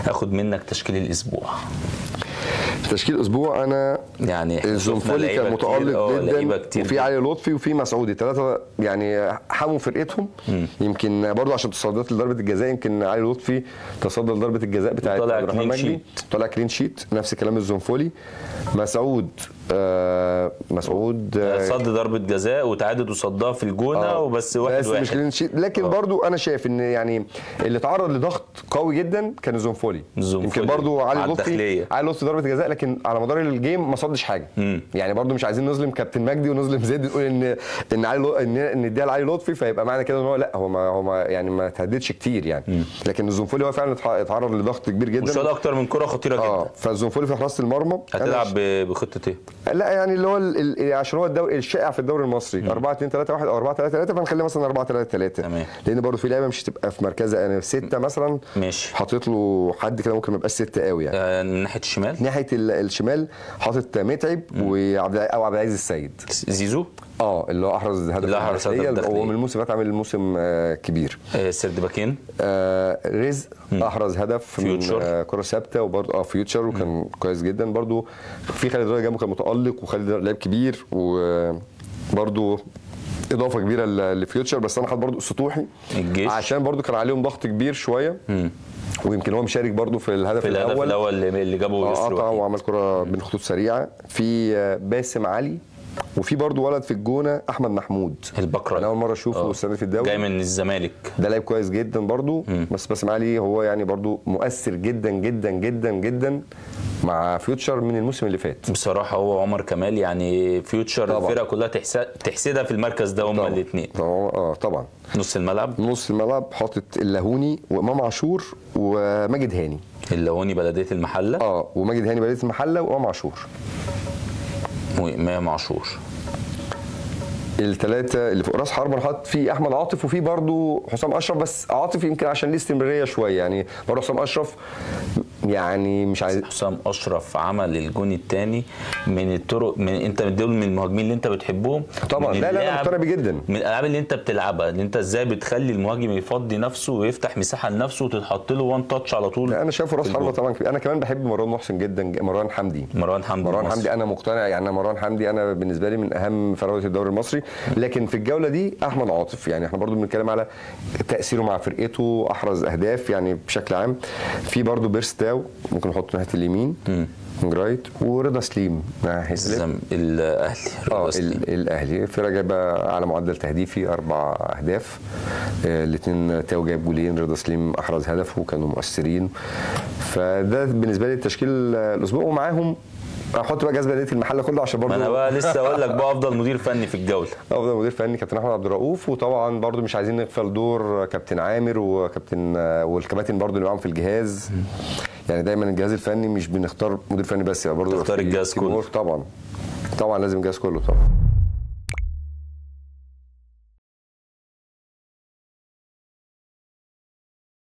اخد منك تشكيل الاسبوع تشكيل اسبوع انا يعني إحنا شفنا الزنفولي لعيبة كان كتير، متالق آه، لعيبة جدا كتير وفي جداً. علي لطفي وفي مسعودي الثلاثه يعني حموا فرقتهم يمكن برضو عشان تصديات لضربه الجزاء يمكن علي لطفي تصدى لضربه الجزاء بتاعت وطلع عبد الرحمن clean مجدي sheet. طلع كلين شيت نفس كلام الزنفولي مسعود آه مسعود آه صد ضربه جزاء وتعادل وصدها في الجونه آه، وبس واحد بس واحد مش كلين شيت لكن آه. برضو انا شايف ان يعني اللي اتعرض لضغط قوي جدا كان الزنفولي الزنفولي. يمكن برضو علي على لطفي الداخلية. علي لطفي ضربه جزاء لكن على مدار الجيم ما صدش حاجه مم. يعني برضو مش عايزين نظلم كابتن مجدي ونظلم زيد نقول ان ان علي لو- ان ان اديها لعلي لطفي فيبقى معنى كده ان هو لا هو ما هو ما يعني ما تهددش كتير يعني لكن الزنفولي هو فعلا اتح- اتعرض لضغط كبير جدا وشال اكتر من كره خطيره اه جدا فالزنفولي في حراسه المرمى أنا هتلعب ب- بخطه ايه؟ لا يعني اللي هو ال- ال- عشان هو الدوري الشائع في الدوري المصري 4 2 3 1 او 4 3 3 فنخليها مثلا 4 3 3 تمام. لان برضه في لعيبه مش هتبقى في مركزها انا في سته مثلا ماشي. حاطط له حد كده ممكن ما يبقاش سته قوي يعني آه، من ناحيه الشمال ناحيه ال- الشمال حاطط متعب وعبد او عبد العزيز السيد زيزو اه اللي هو احرز هدف اللي أحرز هدف الداخلية. الداخلية. هو من الموسم اللي فات عامل موسم آه، كبير آه، سرد باكين آه رزق احرز هدف من فيوتشر. آه كره ثابته وبرضه اه فيوتشر وكان كويس جدا برضه في خالد رضا جنبه كان متالق وخالد رضا لعيب كبير وبرضه اضافه كبيره ل- لفيوتشر بس انا حاطط برضه سطوحي الجيش. عشان برضه كان عليهم ضغط كبير شويه ويمكن هو مشارك برضه في الهدف في الهدف الاول الاول اللي اللي جابه آه، يسر قطع وحيد. وعمل كره بين خطوط سريعه في آه، باسم علي وفي برضه ولد في الجونه احمد محمود البكرة. انا اول مره اشوفه آه. السنه دي في الدوري جاي من الزمالك ده لعيب كويس جدا برضو بس باسم علي هو يعني برضو مؤثر جدا جدا جدا جدا مع فيوتشر من الموسم اللي فات بصراحه هو عمر كمال يعني فيوتشر طبعا. الفرقه كلها تحسد تحسدها في المركز ده هما طبعا. الاثنين طبعا اه طبعا نص الملعب نص الملعب حاطط اللهوني وامام عاشور وماجد هاني اللوني بلديه المحله اه وماجد هاني بلديه المحله وامام عاشور وامام عاشور الثلاثه اللي فوق راس حربه أنا حاطط في احمد عاطف وفي برضو حسام اشرف بس عاطف يمكن عشان ليه استمراريه شويه يعني برضو حسام اشرف يعني مش عايز حسام اشرف عمل الجون الثاني من الطرق من انت دول من المهاجمين اللي انت بتحبهم طبعا من لا لا انا اللعب- مقتنع بيه جدا من الالعاب اللي انت بتلعبها اللي انت ازاي بتخلي المهاجم يفضي نفسه ويفتح مساحه لنفسه وتتحط له وان تاتش على طول لا انا شايفه راس في حربه الجون. طبعا كبير. انا كمان بحب مروان محسن جدا مروان حمدي مروان حمدي مروان المصري. حمدي انا مقتنع يعني أنا مروان حمدي انا بالنسبه لي من اهم فراوده الدوري المصري لكن في الجوله دي احمد عاطف يعني احنا برضو بنتكلم على تاثيره مع فرقته احرز اهداف يعني بشكل عام في برضو بيرستاو ممكن نحطه ناحيه اليمين جرايت ورضا سليم ناحيه الزم- الاهلي اه رضا سليم. ال- الاهلي فرقه جايبه على معدل تهديفي اربع اهداف الاثنين تاو جايب جولين رضا سليم احرز هدف وكانوا مؤثرين فده بالنسبه لي التشكيل آه، الاسبوع ومعاهم احط بقى جذب بلديه المحله كله عشان ما برضه انا بقى لسه اقول لك بقى افضل مدير فني في الجوله افضل مدير فني كابتن احمد عبد الرؤوف وطبعا برضو مش عايزين نغفل دور كابتن عامر وكابتن والكباتن برضو اللي معاهم في الجهاز يعني دايما الجهاز الفني مش بنختار مدير فني بس يعني برضو تختار في الجهاز تيم كله. وورك طبعا طبعا لازم الجهاز كله طبعا